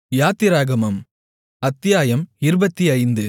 யாத்திராகமம் அத்தியாயம் இருபத்தைந்து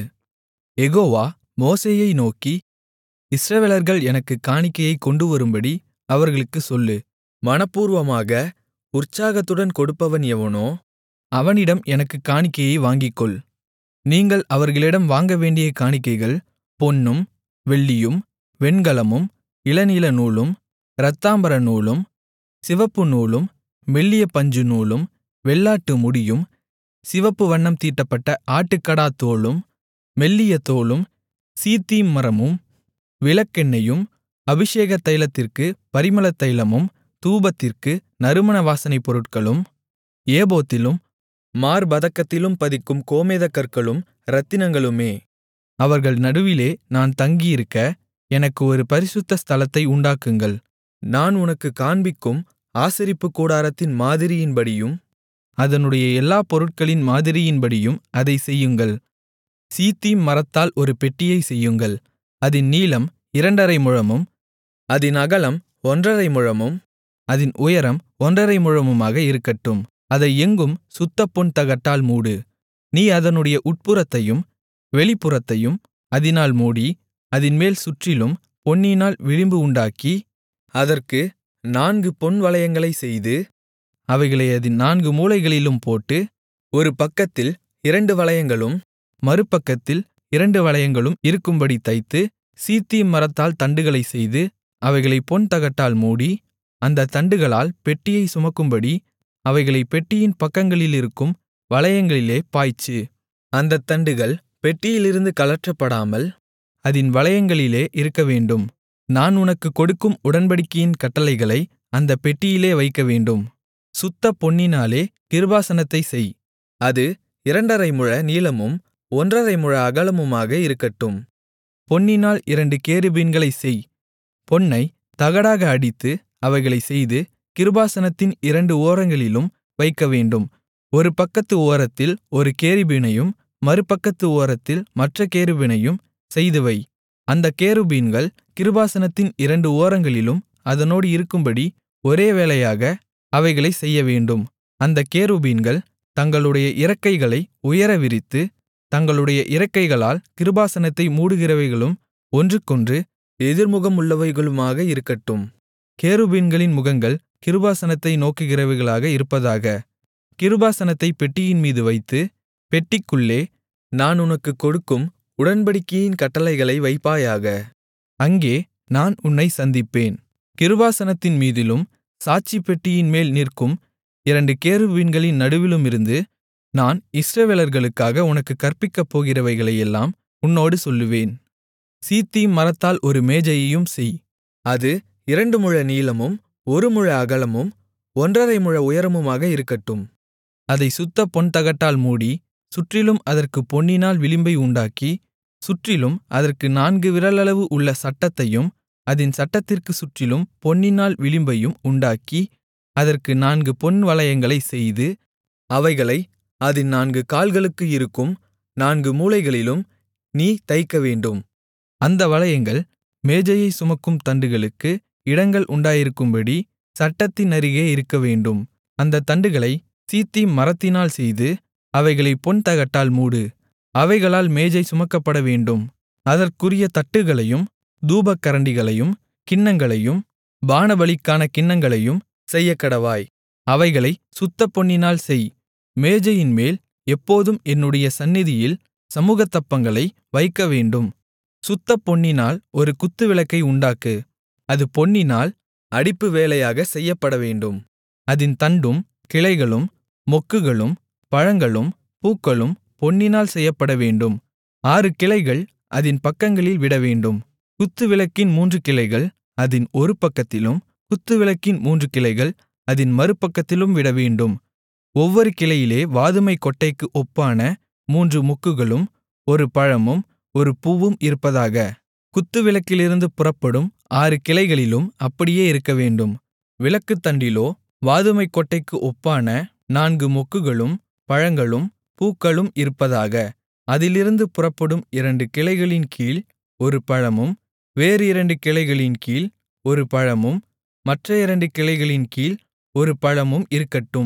யெகோவா மோசேயை நோக்கி இஸ்ரவேலர்கள் எனக்குக் காணிக்கையைக் கொண்டுவரும்படி அவர்களுக்குச் சொல்லு மனப்பூர்வமாக உற்சாகத்துடன் கொடுப்பவன் எவனோ அவனிடம் எனக்குக் காணிக்கையை வாங்கிக்கொள் நீங்கள் அவர்களிடம் வாங்கவேண்டிய காணிக்கைகள் பொன்னும் வெள்ளியும் வெண்கலமும் இளநீலநூலும் இரத்தாம்பரநூலும் சிவப்புநூலும் மெல்லிய பஞ்சுநூலும் வெள்ளாட்டு முடியும் சிவப்பு வண்ணம் தீட்டப்பட்ட ஆட்டுக்கடாத்தோலும் மெல்லிய தோலும் சீத்திம் மரமும் விளக்கெண்ணெயும் அபிஷேக தைலத்திற்குப் பரிமளதைலமும் தூபத்திற்கு நறுமண வாசனைப் பொருட்களும் ஏபோத்திலும் மார்ப்பதக்கத்திலும் பதிக்கும் கோமேதக்கற்களும் இரத்தினங்களுமே அவர்கள் நடுவிலே நான் தங்கியிருக்க எனக்கு ஒரு பரிசுத்த ஸ்தலத்தை உண்டாக்குங்கள் நான் உனக்குக் காண்பிக்கும் ஆசரிப்புக் கூடாரத்தின் மாதிரியின்படியும் அதனுடைய எல்லாப் பொருட்களின் மாதிரியின்படியும் அதைச் செய்யுங்கள் சீத்திம் மரத்தால் ஒரு பெட்டியைச் செய்யுங்கள் அதின் நீளம் இரண்டரை முழமும் அதின் அகலம் ஒன்றரை முழமும் அதின் உயரம் ஒன்றரை முழமுமாக இருக்கட்டும் அதை எங்கும் சுத்தப்பொன் தகட்டால் மூடு நீ அதனுடைய உட்புறத்தையும் வெளிப்புறத்தையும் அதினால் மூடி அதின்மேல் சுற்றிலும் பொன்னினால் விளிம்பு உண்டாக்கி அதற்கு நான்கு பொன் வளையங்களைச் செய்து அவைகளை அதின் நான்கு மூலைகளிலும் போட்டு ஒரு பக்கத்தில் இரண்டு வளையங்களும் மறுபக்கத்தில் இரண்டு வளையங்களும் இருக்கும்படி தைத்து சீத்திம் மரத்தால் தண்டுகளைச் செய்து அவைகளைப் பொன் தகட்டால் மூடி அந்தத் தண்டுகளால் பெட்டியைச் சுமக்கும்படி அவைகளைப் பெட்டியின் பக்கங்களிலிருக்கும் வளையங்களிலே பாய்ச்சு அந்தத் தண்டுகள் பெட்டியிலிருந்து கழற்றப்படாமல் அதின் வளையங்களிலே இருக்கவேண்டும் நான் உனக்குக் கொடுக்கும் உடன்படிக்கையின் கட்டளைகளை அந்தப் பெட்டியிலே வைக்கவேண்டும் சுத்த பொன்னினாலே கிருபாசனத்தைச் செய் அது இரண்டரை முழ நீளமும் ஒன்றரை முழ அகலமுமாக இருக்கட்டும் பொன்னினால் இரண்டு கேருபீன்களைச் செய் பொன்னைத் தகடாக அடித்து அவைகளைச் செய்து கிருபாசனத்தின் இரண்டு ஓரங்களிலும் வைக்கவேண்டும் ஒரு பக்கத்து ஓரத்தில் ஒரு கேருபீனையும் மறுபக்கத்து ஓரத்தில் மற்ற கேருபீனையும் செய்துவை அந்தக் கேருபீன்கள் கிருபாசனத்தின் இரண்டு ஓரங்களிலும் அதனோடு இருக்கும்படி ஒரே வேலையாக அவைகளைச் செய்யவேண்டும் அந்தக் கேருபீன்கள் தங்களுடைய இறக்கைகளை உயர விரித்து தங்களுடைய இறக்கைகளால் கிருபாசனத்தை மூடுகிறவைகளும் ஒன்றுக்கொன்று எதிர்முகமுள்ளவைகளுமாக இருக்கட்டும் கேருபீன்களின் முகங்கள் கிருபாசனத்தை நோக்குகிறவைகளாக இருப்பதாக கிருபாசனத்தைப் பெட்டியின் மீது வைத்து பெட்டிக்குள்ளே நான் உனக்குக் கொடுக்கும் உடன்படிக்கையின் கட்டளைகளை வைப்பாயாக அங்கே நான் உன்னை சந்திப்பேன் கிருபாசனத்தின் மீதிலும் சாட்சிப்பெட்டியின் மேல் நிற்கும் இரண்டு கேருபீன்களின் நடுவிலுமிருந்து நான் இஸ்ரவேலர்களுக்காக உனக்குக் கற்பிக்கப் போகிறவைகளையெல்லாம் உன்னோடு சொல்லுவேன் சீத்திம் மரத்தால் ஒரு மேஜையையும் செய் அது இரண்டு முழ நீளமும் ஒரு முழ அகலமும் ஒன்றரை முழ உயரமுமாக இருக்கட்டும் அதை சுத்த பொன் தகட்டால் மூடி சுற்றிலும் அதற்குப் பொன்னினால் விளிம்பை உண்டாக்கி சுற்றிலும் அதற்கு நான்கு விரலளவு உள்ள சட்டத்தையும் அதின் சட்டத்திற்குச் சுற்றிலும் பொன்னினால் விளிம்பையும் உண்டாக்கி அதற்கு நான்கு பொன் வளையங்களைச் செய்து அவைகளை அதின் நான்கு கால்களுக்கு இருக்கும் நான்கு மூலைகளிலும் நீ தைக்கவேண்டும் அந்த வளையங்கள் மேஜையைச் சுமக்கும் தண்டுகளுக்கு இடங்கள் உண்டாயிருக்கும்படி சட்டத்தின் அருகே இருக்கவேண்டும் அந்தத் தண்டுகளை சீத்திம் மரத்தினால் செய்து அவைகளைப் பொன் தகட்டால் மூடு அவைகளால் மேஜை சுமக்கப்பட வேண்டும் அதற்குரிய தட்டுகளையும் தூபக்கரண்டிகளையும் கிண்ணங்களையும் பானபலிக்கான கிண்ணங்களையும் செய்யக்கடவாய் அவைகளை சுத்த பொன்னினால் செய் மேஜையின்மேல் எப்போதும் என்னுடைய சந்நிதியில் சமுகத்தப்பங்களை வைக்கவேண்டும் சுத்த பொன்னினால் ஒரு குத்துவிளக்கை உண்டாக்கு அது பொன்னினால் அடிப்பு வேலையாக செய்யப்படவேண்டும் அதின் தண்டும் கிளைகளும் மொக்குகளும் பழங்களும் பூக்களும் பொன்னினால் செய்யப்படவேண்டும் ஆறு கிளைகள் அதின் பக்கங்களில் விடவேண்டும் குத்துவிளக்கின் மூன்று கிளைகள் அதின் ஒரு பக்கத்திலும் குத்துவிளக்கின் மூன்று கிளைகள் அதின் மறுபக்கத்திலும் விடவேண்டும் ஒவ்வொரு கிளையிலே வாதுமைக் கொட்டைக்கு ஒப்பான மூன்று மொக்குகளும் ஒரு பழமும் ஒரு பூவும் இருப்பதாக குத்துவிளக்கிலிருந்து புறப்படும் ஆறு கிளைகளிலும் அப்படியே இருக்கவேண்டும் விளக்குத்தண்டிலோ வாதுமைக் கொட்டைக்கு ஒப்பான நான்கு மொக்குகளும் பழங்களும் பூக்களும் இருப்பதாக அதிலிருந்து புறப்படும் இரண்டு கிளைகளின் கீழ் ஒரு பழமும் வேறு இரண்டு கிளைகளின் கீழ் ஒரு பழமும் மற்ற இரண்டு கிளைகளின் கீழ் ஒரு பழமும் இருக்கட்டும்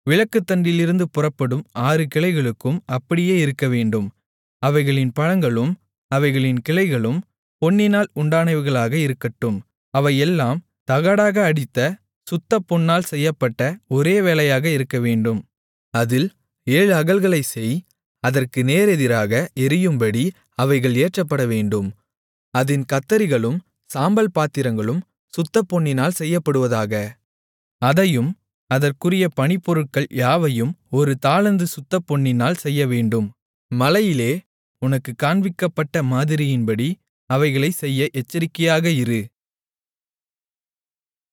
விளக்குத்தண்டிலிருந்து புறப்படும் ஆறு கிளைகளுக்கும் அப்படியே இருக்கவேண்டும் அவைகளின் பழங்களும் அவைகளின் கிளைகளும் பொன்னினால் உண்டானவைகளாக இருக்கட்டும் அவையெல்லாம் தகடாக அடித்த சுத்தப்பொன்னால் செய்யப்பட்ட ஒரே வேலையாக இருக்கவேண்டும் அதில் ஏழு அகல்களைச் செய் அதற்கு நேரெதிராக எரியும்படி அவைகள் ஏற்றப்படவேண்டும் அதின் கத்தரிகளும் சாம்பல் பாத்திரங்களும் சுத்தப்பொன்னினால் செய்யப்படுவதாக அதையும் அதற்குரிய பணிப்பொருட்கள் யாவையும் ஒரு தாலந்து சுத்தப்பொன்னினால் செய்யவேண்டும் மலையிலே உனக்குக் காண்பிக்கப்பட்ட மாதிரியின்படி அவைகளைச் செய்ய எச்சரிக்கையாக இரு